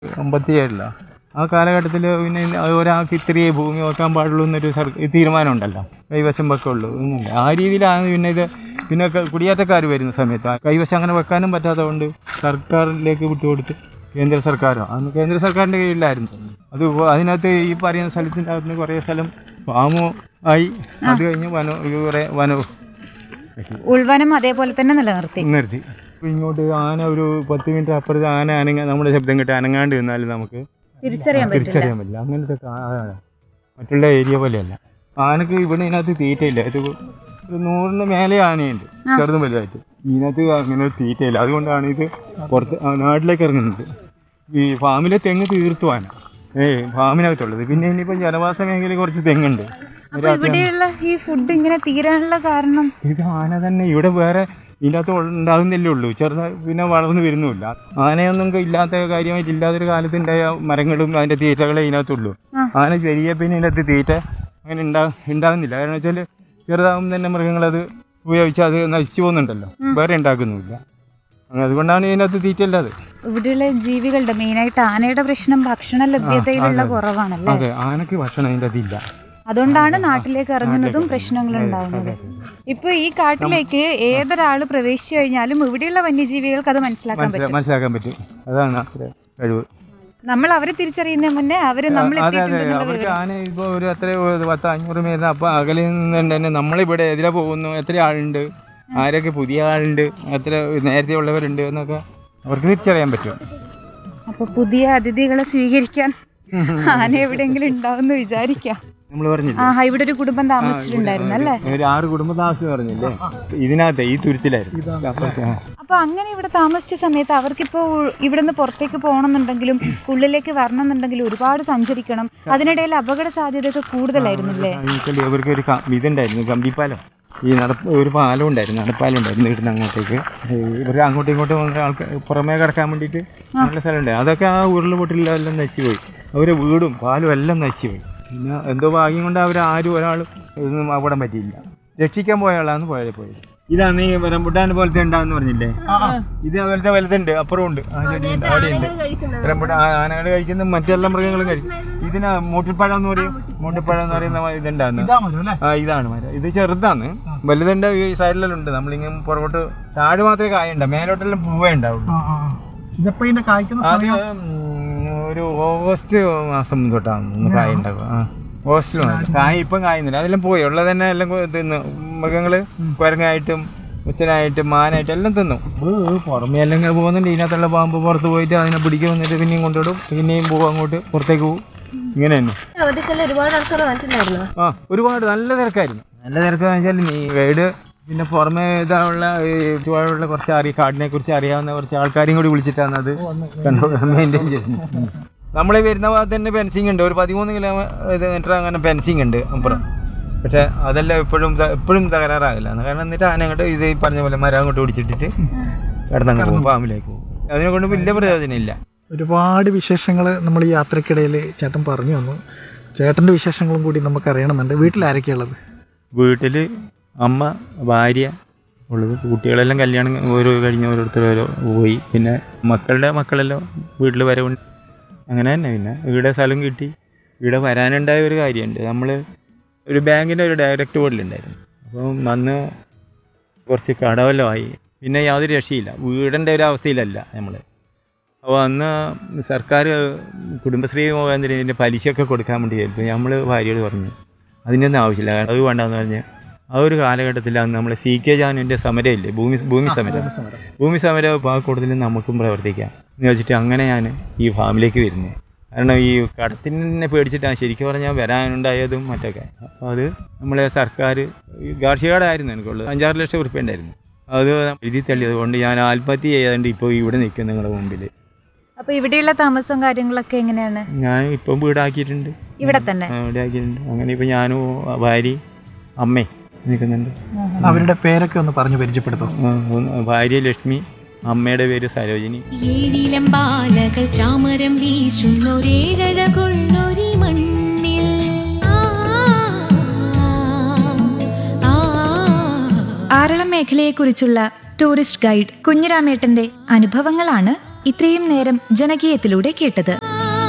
അമ്പത്തി ഏഴിലാണ് ആ കാലഘട്ടത്തിൽ പിന്നെ ഒരാൾക്ക് ഇത്രയേ ഭൂമി വെക്കാൻ പാടുള്ളൂ എന്നൊരു സർ തീരുമാനം ഉണ്ടല്ലോ കൈവശം വെക്കുള്ളൂ എന്നുണ്ട് ആ രീതിയിലാണ് പിന്നെ ഇത് പിന്നെ ക- കുടിയേറ്റക്കാർ വരുന്ന സമയത്ത് ആ കൈവശം അങ്ങനെ വെക്കാനും പറ്റാത്തതുകൊണ്ട് സർക്കാരിലേക്ക് വിട്ടുകൊടുത്ത് കേന്ദ്ര സർക്കാരോ അന്ന് കേന്ദ്ര സർക്കാരിൻ്റെ കീഴിലായിരുന്നു അത് ഇപ്പൊ അതിനകത്ത് ഈ പറയുന്ന സ്ഥലത്തിൻ്റെ അകത്ത് കുറേ സ്ഥലം ഫാമോ ആയി അത് കഴിഞ്ഞ് വന കുറേ വനവും ഉൾവനം അതേപോലെ തന്നെ നിലനിർത്തി നിർത്തി ഇങ്ങോട്ട് ആന ഒരു പത്ത് മിനിറ്റ് അപ്പുറത്ത് ആന അനങ്ങ നമ്മുടെ ശബ്ദം കേട്ട് അനങ്ങാണ്ട് നിന്നാലും നമുക്ക് തിരിച്ചറിയാൻ പറ്റില്ല തിരിച്ചറിയാൻ പറ്റില്ല അങ്ങനത്തെ കാ- ആ- മറ്റുള്ള ഏരിയ പോലെയല്ല ആനക്ക് ഇവിടെ ഇതിനകത്ത് തീറ്റയില്ല ഇത് ഒരു നൂറിന് മേലെ ആനയുണ്ട് ചെറുതും വലുതായിട്ട് ഇതിനകത്ത് അങ്ങനെ ഒരു തീറ്റയില്ല അതുകൊണ്ടാണ് ഇത് പുറത്ത് ആ, നാട്ടിലേക്ക് ഇറങ്ങുന്നത് ഈ ഫാമിലെ തെങ്ങ് തീർത്തു ആന ഏയ് ഫാമിനകത്തുള്ളത് പിന്നെ ഇനിയിപ്പോൾ ജനവാസ മേഖലയിൽ കുറച്ച് തെങ്ങുണ്ട് അപ്പൊ ഇവിടെയുള്ള ഈ ഫുഡ് ഇങ്ങനെ തീരാനുള്ള കാരണം ഇത് ആന തന്നെ ഇവിടെ വേറെ ഇതിനകത്ത് ഉണ്ടാകുന്നില്ലേ ഉള്ളൂ ചെറുത പിന്നെ വളർന്നു വരുന്നുമില്ല ആനയൊന്നും ഇല്ലാത്ത കാര്യമായിട്ട് ഇല്ലാത്തൊരു കാലത്ത് ഉണ്ടായ മരങ്ങളും അതിന്റെ തീറ്റകളെ ഇതിനകത്തുള്ളൂ ആ. ആന ചെറിയ പിന്നെ ഇതിനകത്ത് തീറ്റ അങ്ങനെ ഉണ്ടാ ഉണ്ടാകുന്നില്ല കാരണം വെച്ചാൽ ചെറുതാകുമ്പോൾ തന്നെ മൃഗങ്ങളത് ഉപയോഗിച്ച് അത് നശിച്ചു പോകുന്നുണ്ടല്ലോ വേറെ ഉണ്ടാക്കുന്നുമില്ല അങ്ങനെ അതുകൊണ്ടാണ് ഇതിനകത്ത് തീറ്റ ഇല്ലാതെ ഇവിടെയുള്ള ജീവികളുടെ മെയിനായിട്ട് ആനയുടെ പ്രശ്നം ഭക്ഷണ ലഭ്യതയിലുള്ള കുറവാണല്ലേ അതെ ആനക്ക് ഭക്ഷണം അതിൻ്റെ അതില്ല അതുകൊണ്ടാണ് നാട്ടിലേക്ക് ഇറങ്ങുന്നതും പ്രശ്നങ്ങൾ ഉണ്ടാകുന്നത് ഇപ്പൊ ഈ കാട്ടിലേക്ക് ഏതൊരാള് പ്രവേശിച്ചു കഴിഞ്ഞാലും ഇവിടെയുള്ള വന്യജീവികൾക്ക് അത് മനസ്സിലാക്കാൻ മനസ്സിലാ- പറ്റും മനസ്സിലാക്കാൻ പറ്റും അതാണ് അത്ര കഴിവ് നമ്മൾ അവരെ തിരിച്ചറിയുന്നതിന് മുന്നേ അവര് നമ്മൾ അതെ അതെ എത്തിയിട്ടുണ്ടെന്നുള്ള അവർക്ക് വിവരം. ആന ഇപ്പോൾ ഒരു എത്ര ഒരു പത്ത് അഞ്ഞൂറ് മീറ്റർ അപ്പോൾ അകലെ നിന്ന് തന്നെ നമ്മളിവിടെ എതിരെ പോകുന്നു എത്ര ആളുണ്ട് ആരൊക്കെ പുതിയ ആളുണ്ട് എത്ര നേരത്തെ ഉള്ളവരുണ്ട് എന്നൊക്കെ അവർക്ക് തിരിച്ചറിയാൻ പറ്റും അപ്പൊ പുതിയ അതിഥികളെ സ്വീകരിക്കാൻ ആന എവിടെയെങ്കിലും ഉണ്ടാവുമെന്ന് വിചാരിക്കാം നമ്മൾ പറഞ്ഞില്ലേ ആ ഇവിടെ ഒരു കുടുംബം താമസിച്ചിട്ടുണ്ടായിരുന്നു അല്ലേ ഒരു ആറ് കുടുംബ താമസം പറഞ്ഞില്ലേ ഇതിനകത്ത് ഈ തുരുത്തിലായിരുന്നു അപ്പുറത്ത് ആ. അപ്പൊ അങ്ങനെ ഇവിടെ താമസിച്ച സമയത്ത് അവർക്കിപ്പോ ഉ- ഇവിടുന്ന് പുറത്തേക്ക് പോകണമെന്നുണ്ടെങ്കിലും ഉള്ളിലേക്ക് വരണമെന്നുണ്ടെങ്കിലും ഒരുപാട് സഞ്ചരിക്കണം അതിനിടയിൽ അപകട സാധ്യതയൊക്കെ കൂടുതലായിരുന്നില്ലേ വെച്ചാൽ ഇവർക്ക് ഒരു ക- ഇതുണ്ടായിരുന്നു കമ്പിപ്പാലം ഈ നടപ്പ് ഒരു പാലം ഉണ്ടായിരുന്നു നടപ്പാലം ഉണ്ടായിരുന്നു ഇവിടുന്ന് അങ്ങോട്ടേക്ക് ഈ ഇവർക്ക് അങ്ങോട്ടും ഇങ്ങോട്ടും വന്ന ആൾക്കാർ പുറമേ കിടക്കാൻ വേണ്ടിയിട്ട് നല്ല സ്ഥലമുണ്ട് അതൊക്കെ ആ ഉരുൾ പൊട്ടിലെല്ലാം നശിച്ചു പോയി അവരെ വീടും പാലും എല്ലാം നശിച്ചു പോയി പിന്നെ എന്തോ ഭാഗ്യം കൊണ്ട് അവർ ആരും ഒരാൾ ഇതൊന്നും അവിടെ പറ്റിയില്ല രക്ഷിക്കാൻ പോയ ആളാണ് പോയത് പോയത് ഇതാണ് ഈ റംബുട്ടാൻ പോലത്തെ ഉണ്ടാന്ന് പറഞ്ഞില്ലേ ഇത് പോലത്തെ വലുതുണ്ട് അപ്പുറം ഉണ്ട് ആ ചെടിയുണ്ട് അവിടെയുണ്ട് റംബുട്ടാൻ ആനകൾ കഴിക്കുന്ന മറ്റെല്ലാ മൃഗങ്ങളും കഴിക്കും ഇതിന് മൂട്ടിപ്പഴം എന്ന് പറയും മൂട്ടിപ്പഴം എന്ന് പറയുന്ന ഇതുണ്ടാന്ന് ആ ഇതാണ് മരം ഇത് ചെറുതാണ് വലുതുണ്ട് ഈ സൈഡിലെല്ലാം ഉണ്ട് നമ്മളിങ്ങനെ പുറകോട്ട് താഴെ മാത്രമേ കായുണ്ട മേലോട്ടെല്ലാം പൂവേ ഉണ്ടാവുള്ളൂ ഇതപ്പോ ഇതിന്റെ കായ്ക്കുന്ന ആദ്യം ഉം, ഒരു ഓഗസ്റ്റ് മാസം തൊട്ടാണ് ഒന്ന് കായ ഉണ്ടാവുക ആ ഓഗസ്റ്റിൽ കായ ഇപ്പം കായുന്നില്ല അതെല്ലാം പോയി ഉള്ളത് തന്നെ എല്ലാം കൊ- തിന്നു മൃഗങ്ങള് കുരങ്ങായിട്ടും ഉച്ചനായിട്ടും മാനായിട്ടും എല്ലാം തിന്നു ഇത് പുറമേ എല്ലാം ഇങ്ങനെ പോകുന്നുണ്ട് ഇതിനകത്തുള്ള പാമ്പ് പുറത്ത് പോയിട്ട് അതിനെ പിടിക്കാൻ വന്നിട്ട് പിന്നെയും കൊണ്ടുവിടും പിന്നെയും പോകും അങ്ങോട്ട് പുറത്തേക്ക് പോകും ഇങ്ങനെ തന്നെ അവധിക്കെല്ലാം ഒരുപാട് ആൾക്കാർ വന്നിട്ടുണ്ടായിരുന്നു ആ ഒരുപാട് നല്ല തിരക്കായിരുന്നു നല്ല തിരക്കെന്ന് വെച്ചാൽ നീ ഗൈഡ് പിന്നെ പുറമെ ഇതായുള്ള ഈ ചുവടുള്ള കുറച്ച് അറിയ കാടിനെ കുറിച്ച് അറിയാവുന്ന കുറച്ച് ആൾക്കാരെയും കൂടി വിളിച്ചിട്ടാണ് അത് കൺട്രോൾ മെയിൻറ്റെയിൻ ചെയ്യുന്നത് നമ്മൾ വരുന്ന ഭാഗത്ത് തന്നെ ഫെൻസിങ് ഉണ്ട് ഒരു പതിമൂന്ന് കിലോമീറ്റർ അങ്ങനെ ഫെൻസിങ് ഉണ്ട് അപ്പുറം പക്ഷെ അതെല്ലാം എപ്പോഴും ത- എപ്പോഴും തകരാറാകില്ല കാരണം എന്നിട്ട് ആന അങ്ങോട്ട് ഇത് ഈ പറഞ്ഞ പോലെ മരം അങ്ങോട്ട് പിടിച്ചിട്ടിട്ട് കിടന്നങ്ങ് പോകും ഫാമിലേക്ക് പോകും അതിനെ കൊണ്ട് വലിയ പ്രയോജനമില്ല ഒരുപാട് വിശേഷങ്ങൾ നമ്മൾ ഈ യാത്രക്കിടയിൽ ചേട്ടൻ പറഞ്ഞു തന്നു ചേട്ടൻ്റെ വിശേഷങ്ങളും കൂടി നമുക്ക് അറിയണമെന്നുണ്ട് വീട്ടിൽ ആരൊക്കെയുള്ളത് വീട്ടിൽ അമ്മ ഭാര്യ ഉള്ളത് കുട്ടികളെല്ലാം കല്യാണം ഓരോ കഴിഞ്ഞ് ഓരോരുത്തർ ഓരോ പോയി പിന്നെ മക്കളുടെ മക്കളെല്ലാം വീട്ടിൽ വരവുണ്ട് അങ്ങനെ തന്നെ പിന്നെ ഇവിടെ സ്ഥലം കിട്ടി ഇവിടെ വരാനുണ്ടായ ഒരു കാര്യമുണ്ട് നമ്മൾ ഒരു ബാങ്കിൻ്റെ ഒരു ഡയറക്റ്റ് ബോർഡിലുണ്ടായിരുന്നു അപ്പം അന്ന് കുറച്ച് കടവല്ലോ ആയി പിന്നെ യാതൊരു രക്ഷയില്ല വീടിൻ്റെ ഒരു അവസ്ഥയിലല്ല നമ്മൾ അപ്പോൾ അന്ന് സർക്കാർ കുടുംബശ്രീ മുഖാന്തരം ഇതിൻ്റെ പലിശയൊക്കെ കൊടുക്കാൻ വേണ്ടി ആയിരുന്നു നമ്മൾ ഭാര്യയോട് പറഞ്ഞു അതിനൊന്നും ആവശ്യമില്ല അത് വേണ്ടെന്ന് പറഞ്ഞ് ആ ഒരു കാലഘട്ടത്തിലാണ് നമ്മൾ സി കെ ജാനുവിൻ്റെ സമരമില്ലേ ഭൂമി ഭൂമി സമരം ഭൂമി സമരം അപ്പോൾ ആ കൂടുതലും നമുക്കും പ്രവർത്തിക്കാം എന്ന് വെച്ചിട്ട് അങ്ങനെ ഞാൻ ഈ ഫാമിലേക്ക് വരുന്നത് കാരണം ഈ കടത്തിനെ പേടിച്ചിട്ടാണ് ശരിക്കും പറഞ്ഞാൽ വരാനുണ്ടായതും മറ്റൊക്കെ അപ്പോൾ അത് നമ്മളെ സർക്കാർ കാർഷിക കടമായിരുന്നു എനിക്കുള്ളത് അഞ്ചാറ് ലക്ഷം ഉറുപ്പ്യ ഉണ്ടായിരുന്നു അത് എഴുതി തള്ളിയത് കൊണ്ട് ഞാൻ ആത്മഹത്യ ചെയ്യാണ്ട് ഇപ്പോൾ ഇവിടെ നിൽക്കും നിങ്ങളുടെ മുമ്പിൽ അപ്പൊ ഇവിടെയുള്ള താമസവും കാര്യങ്ങളൊക്കെ എങ്ങനെയാണ് ഞാൻ ഇപ്പം വീടാക്കിയിട്ടുണ്ട് ഇവിടെ തന്നെ ആ, വീടാക്കിയിട്ടുണ്ട് അങ്ങനെ ഇപ്പം ഞാനും ഭാര്യ അമ്മേ നിൽക്കുന്നുണ്ട് അവരുടെ പേരൊക്കെ ഒന്ന് പറഞ്ഞു പരിചയപ്പെടുത്തും ആ, ഒന്ന് ഭാര്യ ലക്ഷ്മി അമ്മയുടെ പേര് സരോജിനി ഏഴിലം ബാലകൾ ചാമരം വീശുന്നൊരേഴകുള്ളൊരി മണ്ണിൽ ആ, ആ, ആ. ആറളം മേഖലയെക്കുറിച്ചുള്ള ടൂറിസ്റ്റ് ഗൈഡ് കുഞ്ഞിരാമേട്ടന്റെ അനുഭവങ്ങളാണ് ഇത്രയും നേരം ജനകീയത്തിലൂടെ കേട്ടത്